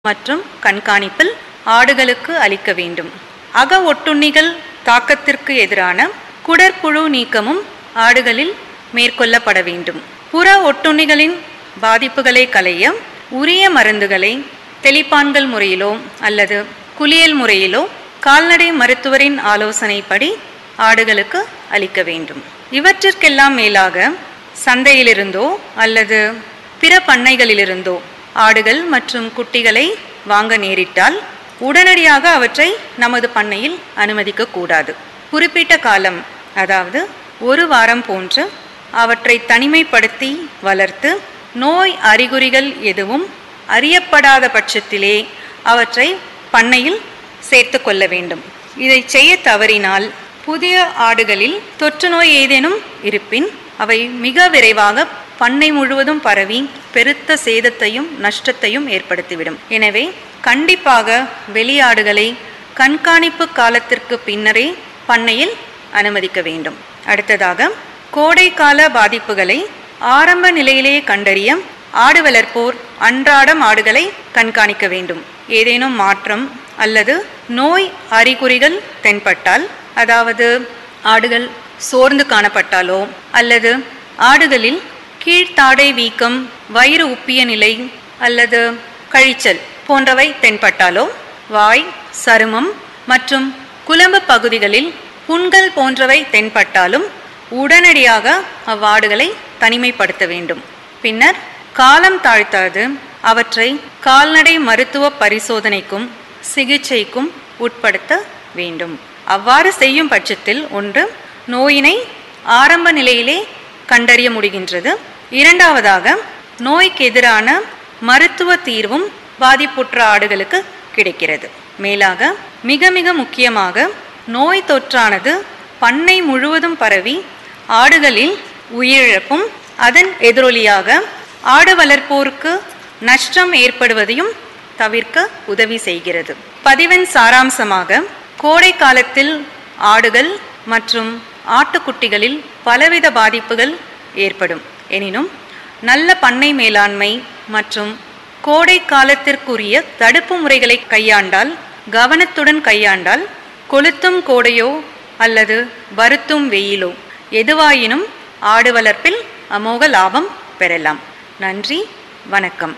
மற்றும் கண்காணிப்பில் ஆடுகளுக்கு அளிக்க வேண்டும் அக ஒட்டுண்ணிகள் தாக்கத்திற்கு எதிரான குடற்புழு நீக்கமும் ஆடுகளில் மேற்கொள்ளப்பட வேண்டும் புற ஒட்டுண்ணிகளின் பாதிப்புகளை களைய உரிய மருந்துகளை தெளிப்பான்கள் முறையிலோ அல்லது குளியல் முறையிலோ கால்நடை மருத்துவரின் ஆலோசனைப்படி ஆடுகளுக்கு அளிக்க வேண்டும் இவற்றிற்கெல்லாம் மேலாக சந்தையிலிருந்தோ அல்லது பிற பண்ணைகளிலிருந்தோ ஆடுகள் மற்றும் குட்டிகளை வாங்க நேரிட்டால் உடனடியாக அவற்றை நமது பண்ணையில் அனுமதிக்க கூடாது குறிப்பிட்ட காலம் அதாவது ஒரு வாரம் போன்று அவற்றை தனிமைப்படுத்தி வளர்த்து நோய் அறிகுறிகள் எதுவும் அறியப்படாத பட்சத்திலே அவற்றை பண்ணையில் சேர்த்து கொள்ள வேண்டும் இதை செய்ய தவறினால் புதிய ஆடுகளில் தொற்று நோய் ஏதேனும் இருப்பின் அவை மிக விரைவாக பண்ணை முழுவதும் பரவி பெருத்த சேதத்தையும் நஷ்டத்தையும் ஏற்படுத்திவிடும் எனவே கண்டிப்பாக வெளியாடுகளை கண்காணிப்பு காலத்திற்கு பின்னரே பண்ணையில் அனுமதிக்க வேண்டும் அடுத்ததாக கோடைக்கால பாதிப்புகளை ஆரம்ப நிலையிலேயே கண்டறிய ஆடு வளர்ப்போர் அன்றாடம் ஆடுகளை கண்காணிக்க வேண்டும் ஏதேனும் மாற்றம் அல்லது நோய் அறிகுறிகள் தென்பட்டால் அதாவது ஆடுகள் சோர்ந்து காணப்பட்டாலோ அல்லது ஆடுகளில் கீழ்த்தாடை வீக்கம் வயிறு உப்பிய நிலை அல்லது கழிச்சல் போன்றவை தென்பட்டாலோ வாய் சருமம் மற்றும் குழம்பு பகுதிகளில் புண்கள் போன்றவை தென்பட்டாலும் உடனடியாக அவ்வாடுகளை தனிமைப்படுத்த வேண்டும் பின்னர் காலம் தாழ்த்தாது அவற்றை கால்நடை மருத்துவ பரிசோதனைக்கும் சிகிச்சைக்கும் உட்படுத்த வேண்டும் அவ்வாறு செய்யும் பட்சத்தில் ஒன்று நோயினை ஆரம்ப நிலையிலே கண்டறிய முடிகின்றது இரண்டாவதாக நோய்க்கு எதிரான மருத்துவ தீர்வும் பாதிப்புற்ற ஆடுகளுக்கு கிடைக்கிறது மேலாக மிக மிக முக்கியமாக நோய் தொற்றானது பண்ணை முழுவதும் பரவி ஆடுகளில் உயிரிழப்பும் அதன் எதிரொலியாக ஆடு வளர்ப்போருக்கு நஷ்டம் ஏற்படுவதையும் தவிர்க்க உதவி செய்கிறது பதிவின் சாராம்சமாக கோடை காலத்தில் ஆடுகள் மற்றும் ஆட்டுக்குட்டிகளில் பலவித பாதிப்புகள் ஏற்படும் எனினும் நல்ல பண்ணை மேலாண்மை மற்றும் கோடை காலத்திற்குரிய தடுப்பு முறைகளை கையாண்டால் கவனத்துடன் கையாண்டால் கொளுத்தும் கோடையோ அல்லது வருத்தும் வெயிலோ எதுவாயினும் ஆடு வளர்ப்பில் அமோக லாபம் பெறலாம் நன்றி வணக்கம்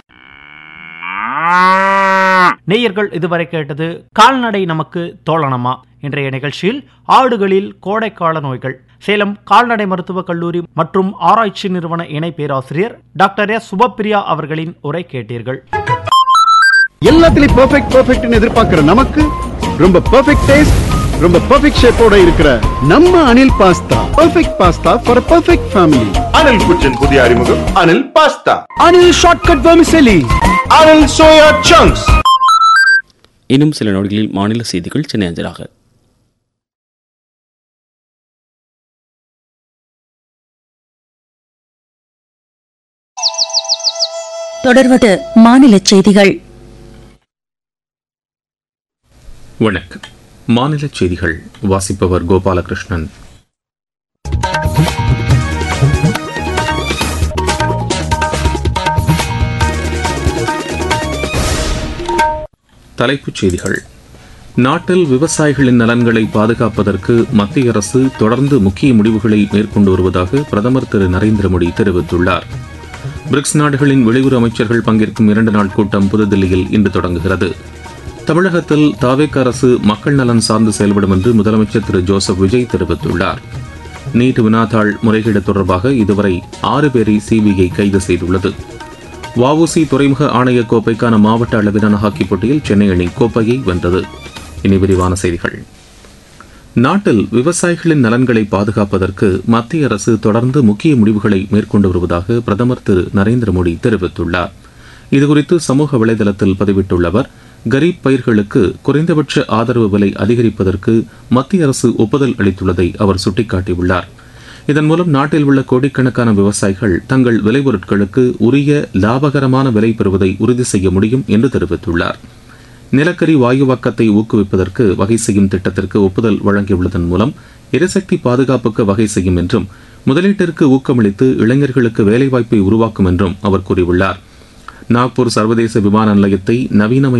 நேயர்கள் இதுவரை கேட்டது கால்நடை நமக்கு தோழனமா இன்றைய நிகழ்ச்சியில் ஆடுகளில் கோடைக்கால நோய்கள் சேலம் கால்நடை மருத்துவக் கல்லூரி மற்றும் ஆராய்ச்சி நிறுவன இணை பேராசிரியர் டாக்டர் எஸ் சுபப்பிரியா அவர்களின் உரை கேட்டீர்கள் எல்லாத்துலயும் பெர்ஃபெக்ட் பெர்ஃபெக்ட்னு எதிர்பார்க்கிற நமக்கு ரொம்ப பெர்ஃபெக்ட் டேஸ்ட் ரொம்ப பெர்ஃபெக்ட் ஷேப்போட இருக்கிற நம்ம Anil pasta perfect pasta for perfect family Anil kitchen புதிய அறிமுகம் Anil pasta Anil shortcut vermicelli Anil soya chunks இன்னும் சில நொடிகளில் மாநில செய்திகள் சென்னை அஞ்சலாக தொடர்வது மாநில செய்திகள் வணக்கம் மாநில செய்திகள் வாசிப்பவர் கோபாலகிருஷ்ணன் தலைப்புச் செய்திகள் நாட்டில் விவசாயிகளின் நலன்களை பாதுகாப்பதற்கு மத்திய அரசு தொடர்ந்து முக்கிய முடிவுகளை மேற்கொண்டு வருவதாக பிரதமர் திரு நரேந்திர மோடி தெரிவித்துள்ளார் பிரிக்ஸ் நாடுகளின் வெளியுறவு அமைச்சர்கள் பங்கேற்கும் இரண்டு நாள் கூட்டம் புதுதில்லியில் இன்று தொடங்குகிறது தமிழகத்தில் தாவேக் அரசு மக்கள் நலன் சார்ந்து செயல்படும் என்று முதலமைச்சர் திரு ஜோசப் விஜய் தெரிவித்துள்ளார் நீட் வினாத்தாள் முறைகேடு தொடர்பாக இதுவரை ஆறு பேரை சிபிஐ கைது செய்துள்ளது வஉசி துறைமுக ஆணைய கோப்பைக்கான மாவட்ட அளவிலான ஹாக்கி போட்டியில் சென்னை அணி கோப்பையை வென்றது இனி விரிவான செய்திகள் நாட்டில் விவசாயிகளின் நலன்களை பாதுகாப்பதற்கு மத்திய அரசு தொடர்ந்து முக்கிய முடிவுகளை மேற்கொண்டு வருவதாக பிரதமர் திரு நரேந்திர மோடி தெரிவித்துள்ளார் இதுகுறித்து சமூக வலைதளத்தில் பதிவிட்டுள்ள அவர் கரீப் பயிர்களுக்கு குறைந்தபட்ச ஆதரவு விலை அதிகரிப்பதற்கு மத்திய அரசு ஒப்புதல் அளித்துள்ளதை அவர் சுட்டிக்காட்டியுள்ளார் இதன் மூலம் நாட்டில் உள்ள கோடிக்கணக்கான விவசாயிகள் தங்கள் விளைபொருட்களுக்கு உரிய லாபகரமான விலை பெறுவதை உறுதி செய்ய முடியும் என்று தெரிவித்துள்ளார் நிலக்கரி வாயுவாக்கத்தை ஊக்குவிப்பதற்கு வகை செய்யும் திட்டத்திற்கு ஒப்புதல் வழங்கியுள்ளதன் மூலம் எரிசக்தி பாதுகாப்புக்கு வகை செய்யும் என்றும் முதலீட்டிற்கு ஊக்கமளித்து இளைஞர்களுக்கு வேலைவாய்ப்பை உருவாக்கும் என்றும் அவர் கூறியுள்ளார் நாக்பூர் சர்வதேச விமான நிலையத்தை நவீனமய